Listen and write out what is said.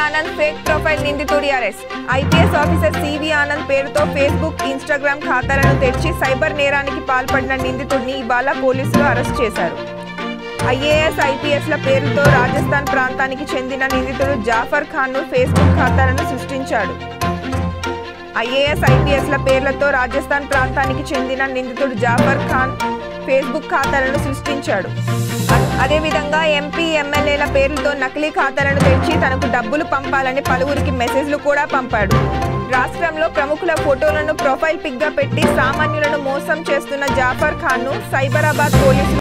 Anand fake profile నిందితుడి arrest IPS officer C V Anand పేరుతో Facebook Instagram ఖాతాలను తెరిచి సైబర్ నేరానికి పాల్పడిన నిందితుడిని ఇవాళ పోలీసులు అరెస్ట్ చేశారు ఐఏఎస్ ఐపీఎస్ల పేరుతో రాజస్థాన్ ప్రాంతానికి చెందిన నిందితుడు జాఫర్ ఖాన్ను ఫేస్బుక్ ఖాతాలను సృష్టించాడు ఐఏఎస్ ఐపీఎస్ల పేర్లతో రాజస్థాన్ ప్రాంతానికి చెందిన నిందితుడు జాఫర్ ఖాన్ ఫేస్బుక్ ఖాతాలను సృష్టించాడు అ- అదేవిధంగా ఎంపీ ఎమ్మెల్యేల పేర్లతో నకిలీ ఖాతాలను తెరిచి తనకు డబ్బులు పంపాలని పలువురికి మెసేజ్లు కూడా పంపాడు రాష్ట్రంలో ప్రముఖుల ఫోటోలను ప్రొఫైల్ పిక్గా పెట్టి సామాన్యులను మోసం చేస్తున్న జాఫర్ ఖాన్ను సైబరాబాద్ పోలీసులు